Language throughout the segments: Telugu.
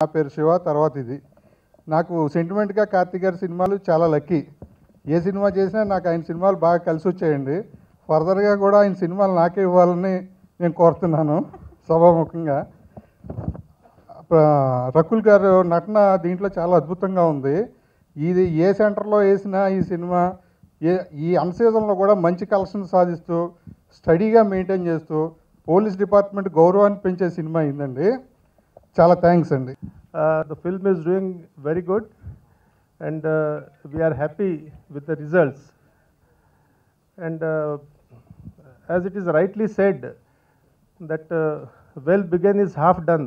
పేరు శివ తర్వాత ఇది నాకు సెంటిమెంట్గా కార్తీక్ గారి సినిమాలు చాలా లక్కీ ఏ సినిమా చేసినా నాకు ఆయన సినిమాలు బాగా కలిసి వచ్చాయండి ఫర్దర్గా కూడా ఆయన సినిమాలు నాకే ఇవ్వాలని నేను కోరుతున్నాను సభాముఖంగా ప్ర- రకుల్ గారు నటన దీంట్లో చాలా అద్భుతంగా ఉంది ఇది ఏ సెంటర్లో వేసినా ఈ సినిమా ఏ ఈ అన్సీజన్లో కూడా మంచి కలెక్షన్ సాధిస్తూ స్టడీగా మెయింటైన్ చేస్తూ పోలీస్ డిపార్ట్మెంట్ గౌరవాన్ని పెంచే సినిమా అయిందండి చాలా థ్యాంక్స్ అండి Uh, the film is doing very good and uh, we are happy with the results. And uh, as it is rightly said, that uh, well begun is half done.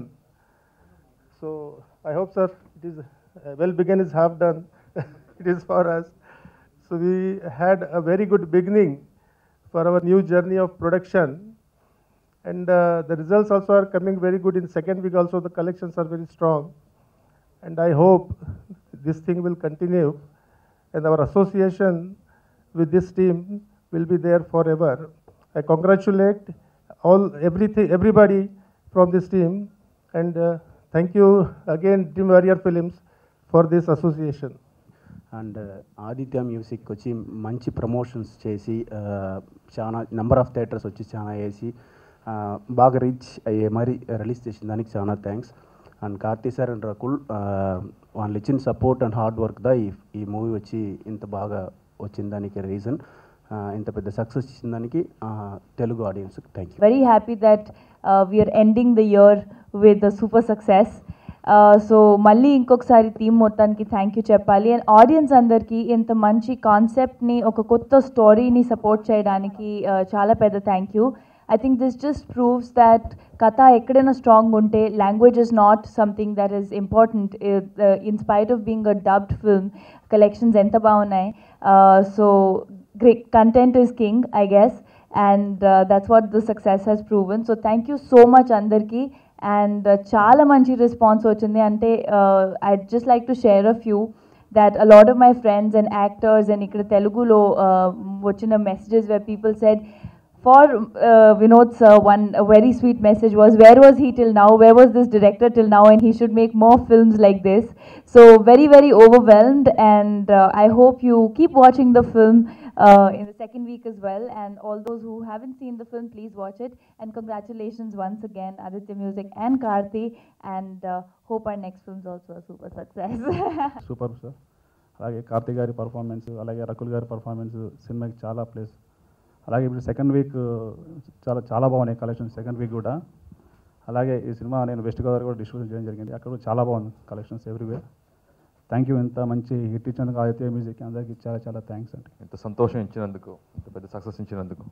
So I hope, sir, it is uh, well begun is half done. it is for us. So we had a very good beginning for our new journey of production and uh, the results also are coming very good in second week also the collections are very strong and i hope this thing will continue and our association with this team will be there forever i congratulate all everything everybody from this team and uh, thank you again dream warrior films for this association and Aditya Music వచ్చి మంచి ప్రమోషన్స్ చేసి ఆ, చాలా నెంబర్ ఆఫ్ థియేటర్స్ వచ్చి చాలా వేసి ఆ, బాగా రీచ్ అయ్యే మరి రిలీజ్ చేసిన దానికి చాలా thanks and Karthi sir and Rakul ఆ, వాళ్ళు ఇచ్చిన సపోర్ట్ అండ్ హార్డ్ వర్క్ దా ఈ ఈ మూవీ వచ్చి ఇంత బాగా వచ్చిన దానికి రీజన్ ఇంత పెద్ద సక్సెస్ ఇచ్చిన దానికి ఆ, తెలుగు ఆడియన్స్కి thank you very happy that uh, we are ending the year with a super success. So మళ్ళీ ఇంకొకసారి థీమ్ మొత్తానికి థ్యాంక్ యూ చెప్పాలి అండ్ ఆడియన్స్ అందరికీ ఇంత మంచి కాన్సెప్ట్ని ఒక కొత్త స్టోరీని సపోర్ట్ చేయడానికి uh, చాలా పెద్ద thank you I think this just proves that కథ ఎక్కడైనా స్ట్రాంగ్ ఉంటే language is not something that is important in spite of being a dubbed film collections ఎంత బాగున్నాయి so great content is king i guess and uh, that's what the success has proven so thank you so much andarki and uh, చాలా మంచి రెస్పాన్స్ వచ్చింది అంటే I just like to share a few that a lot of my friends and actors and ఇక్కడ తెలుగులో uh, వచ్చిన messages where people said for uh, Vinod sir, one a very sweet message was, where was he till now? Where was this director till now? And he should make more films like this. So very, very overwhelmed, and uh, I hope you keep watching the film uh, in the second week as well. And all those who haven't seen the film, please watch it. And congratulations once again, Aditya Music and Karthi, and uh, hope our next film's also a super success. Super sir అలాగే కార్తీక్ గారి పర్ఫార్మెన్స్ అలాగే రకుల్ గారి పర్ఫార్మెన్స్ సినిమాకి చాలా ప్లేస్ అలాగే ఇప్పుడు సెకండ్ వీక్ చాలా చాలా బాగున్నాయి కలెక్షన్ సెకండ్ వీక్ కూడా అలాగే ఈ సినిమా నేను వెస్ట్ గోదావరి కూడా డిస్ట్రిబ్యూషన్ చేయడం జరిగింది అక్కడ కూడా చాలా బాగుంది కలెక్షన్స్ ఎవ్రీవేర్ థ్యాంక్ యూ ఇంత మంచి హిట్ ఇచ్చినందుకు ఆదిత్య మ్యూజిక్ అందరికీ చాలా చాలా థ్యాంక్స్ అండి ఇంత సంతోషం ఇచ్చినందుకు ఇంత పెద్ద సక్సెస్ ఇచ్చినందుకు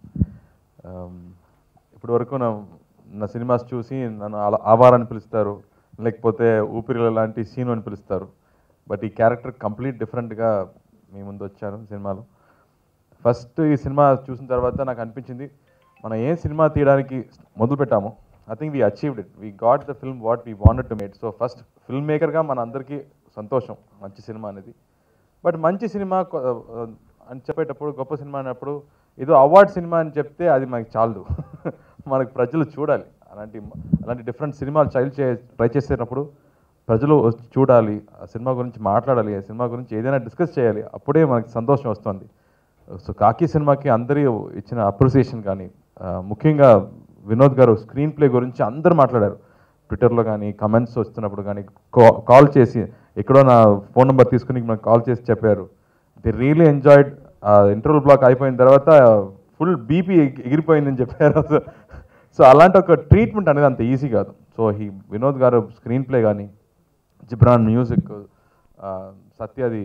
ఇప్పటి వరకు నా నా సినిమాస్ చూసి నన్ను అలా ఆవార్ అని పిలుస్తారు లేకపోతే ఊపిరిల లాంటి సీను అని పిలుస్తారు బట్ ఈ క్యారెక్టర్ కంప్లీట్ డిఫరెంట్గా మీ ముందు వచ్చాను సినిమాలో ఫస్ట్ ఈ సినిమా చూసిన తర్వాత నాకు అనిపించింది మనం ఏం సినిమా తీయడానికి మొదలు పెట్టాము I think we achieved it we got the film what we wanted to made so first film మేకర్గా మన అందరికీ సంతోషం మంచి సినిమా అనేది బట్ మంచి సినిమా కొ- ఆ, అని చెప్పేటప్పుడు గొప్ప సినిమా అన్నప్పుడు ఏదో అవార్డ్ సినిమా అని చెప్తే అది మనకి చాలదు మనకు ప్రజలు చూడాలి అలాంటి అలాంటి డిఫరెంట్ సినిమాలు ట్రై చే ట్రై చేసేటప్పుడు ప్రజలు వచ్చి చూడాలి ఆ సినిమా గురించి మాట్లాడాలి ఆ సినిమా గురించి ఏదైనా డిస్కస్ చేయాలి అప్పుడే మనకి సంతోషం వస్తుంది సో కాకి సినిమాకి అందరి ఇచ్చిన అప్రిసియేషన్ కానీ ఆ, ముఖ్యంగా వినోద్ గారు స్క్రీన్ ప్లే గురించి అందరూ మాట్లాడారు ట్విట్టర్లో కానీ కమెంట్స్ వస్తున్నప్పుడు కానీ కాల్ చేసి ఎక్కడో నా ఫోన్ నెంబర్ తీసుకుని మనకు కాల్ చేసి చెప్పారు they really enjoyed interval block అయిపోయిన తర్వాత ఫుల్ బీపీ ఎగిరిపోయిందని చెప్పారు సో అలాంటి ఒక ట్రీట్మెంట్ అనేది అంత ఈజీ కాదు సో ఈ వినోద్ గారు స్క్రీన్ ప్లే కానీ జిబ్రాన్ మ్యూజిక్ సత్యది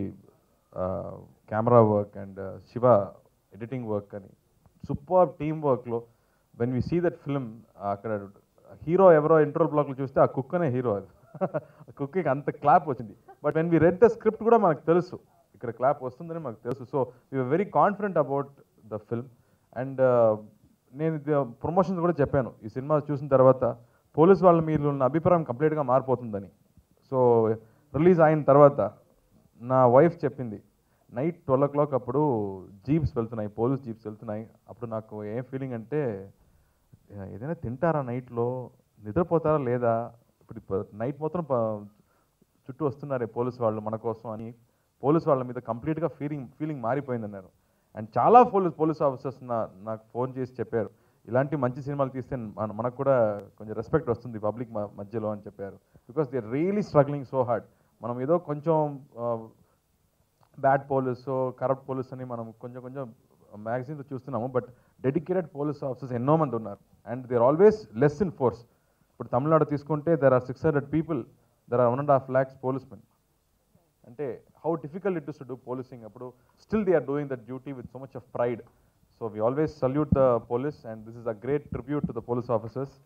camera work and Shiva editing work అని సూపర్ టీమ్ వర్క్లో when we see that film అక్కడ హీరో ఎవరో ఇంటర్వల్ బ్లాక్లో చూస్తే ఆ కుక్ అనే హీరో అది ఆ కుక్కి అంత క్లాప్ వచ్చింది but when we read the script కూడా మనకు తెలుసు ఇక్కడ క్లాప్ వస్తుందని మనకు తెలుసు so we very confident about the film and నేను ప్రమోషన్స్ కూడా చెప్పాను ఈ సినిమా చూసిన తర్వాత పోలీస్ వాళ్ళ మీద ఉన్న అభిప్రాయం కంప్లీట్గా మారిపోతుందని సో రిలీజ్ అయిన తర్వాత నా వైఫ్ చెప్పింది నైట్ ట్వెల్వ్ ఓ క్లాక్ అప్పుడు జీప్స్ వెళ్తున్నాయి పోలీస్ జీప్స్ వెళ్తున్నాయి అప్పుడు నాకు ఏం ఫీలింగ్ అంటే ఏదైనా తింటారా నైట్లో నిద్రపోతారా లేదా ఇప్పుడు నైట్ మొత్తం ప- చుట్టూ వస్తున్నారే పోలీస్ వాళ్ళు మన కోసం అని పోలీస్ వాళ్ళ మీద కంప్లీట్గా ఫీలింగ్ ఫీలింగ్ మారిపోయింది అన్నారు అండ్ చాలా పోలీస్ పోలీస్ ఆఫీసర్స్ నా నాకు ఫోన్ చేసి చెప్పారు ఇలాంటి మంచి సినిమాలు తీస్తే మన మనకు కూడా కొంచెం రెస్పెక్ట్ వస్తుంది పబ్లిక్ మధ్యలో అని చెప్పారు because they really struggling so hard మనం ఏదో కొంచెం బ్యాడ్ పోలీస్ కరప్ట్ పోలీస్ అని మనం కొంచెం కొంచెం మ్యాగజైన్స్ చూస్తున్నాము బట్ డెడికేటెడ్ పోలీస్ ఆఫీసర్స్ ఎన్నో మంది ఉన్నారు and they are always less in force ఇప్పుడు తమిళనాడు తీసుకుంటే there are six hundred people there are one and half lakhs police men అంటే how difficult it is to do policing అప్పుడు still they are doing that duty with so much of pride so we always salute the police and this is a great tribute to the police officers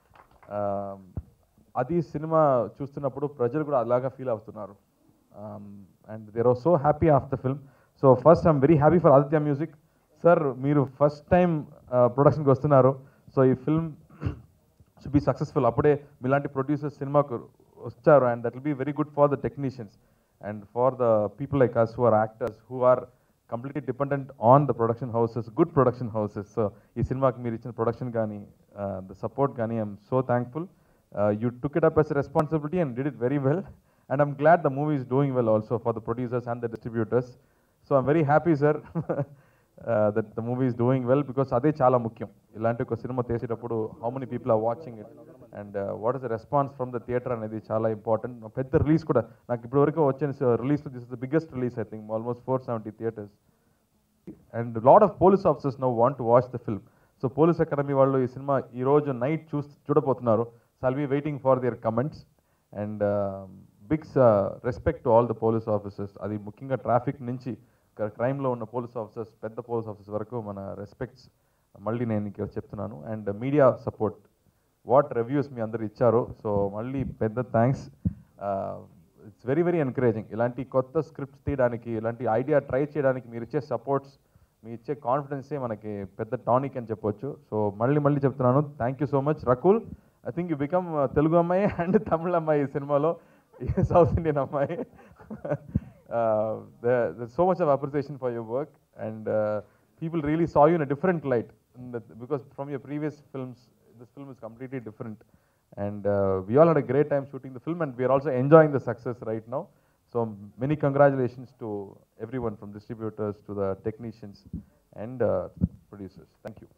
అది సినిమా చూస్తున్నప్పుడు ప్రజలు కూడా అలాగా ఫీల్ అవుతున్నారు and there are so happy of the film so first I'm very happy for Aditya Music sir మీరు ఫస్ట్ టైం ప్రొడక్షన్కి వస్తున్నారు సో ఈ ఫిల్మ్ షుడ్ బి సక్సెస్ఫుల్ అప్పుడే మీలాంటి ప్రొడ్యూసర్స్ సినిమాకు వచ్చారు and that will be very good for the technicians and for the people like us who are actors who are completely dependent on the production houses good production houses so ఈ సినిమాకి మీరు ఇచ్చిన ప్రొడక్షన్ కానీ ద సపోర్ట్ కానీ I'm so thankful you took it up as responsibility and did it very well and I'm glad the movie is doing well also for the producers and the distributors so I'm very happy sir that the movie is doing well because అదే చాలా ముఖ్యం ఇలాంటి ఒక సినిమా తీసేటప్పుడు how many people are watching it and what is the response from the theatre అనేది చాలా ఇంపార్టెంట్ పెద్ద రిలీజ్ కూడా నాకు ఇప్పటి వరకు వచ్చిన release this is the biggest release I think almost four seventy theatres and lot of police officers no want to watch the film so police academy వాళ్ళు ఈ సినిమా ఈ రోజు నైట్ చూస్ చూడబోతున్నారు so I'll be waiting for their comments and big respect to all the police officers అది ముఖ్యంగా ట్రాఫిక్ నుంచి క్రైమ్లో ఉన్న పోలీస్ ఆఫీసర్స్ పెద్ద పోలీస్ ఆఫీసర్స్ వరకు మన రెస్పెక్ట్స్ మళ్ళీ నేను ఇక్కడ చెప్తున్నాను and media support what reviews మీ అందరు ఇచ్చారో సో మళ్ళీ పెద్ద thanks it's very very encouraging ఇలాంటి కొత్త స్క్రిప్ట్స్ తీయడానికి ఇలాంటి ఐడియా ట్రై చేయడానికి మీరు ఇచ్చే సపోర్ట్స్ మీ ఇచ్చే కాన్ఫిడెన్సే మనకి పెద్ద టానిక్ అని చెప్పొచ్చు సో మళ్ళీ మళ్ళీ చెప్తున్నాను thank you so much Rakul I think you become Telugu అమ్మాయి అండ్ తమిళ అమ్మాయి ఈ సినిమాలో సౌత్ ఇండియన్ అమ్మాయి so much of appreciation for your work and people really saw you in a different light because from your previous films this film is completely different and uh, we all had a great time shooting the film and we are also enjoying the success right now so many congratulations to everyone from distributors to the technicians and uh, producers thank you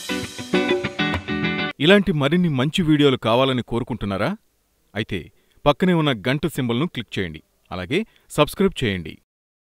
ఇలాంటి మరిన్ని మంచి వీడియోలు కావాలని కోరుకుంటున్నారా అయితే పక్కనే ఉన్న గంట సింబల్ను క్లిక్ చేయండి అలాగే సబ్స్క్రైబ్ చేయండి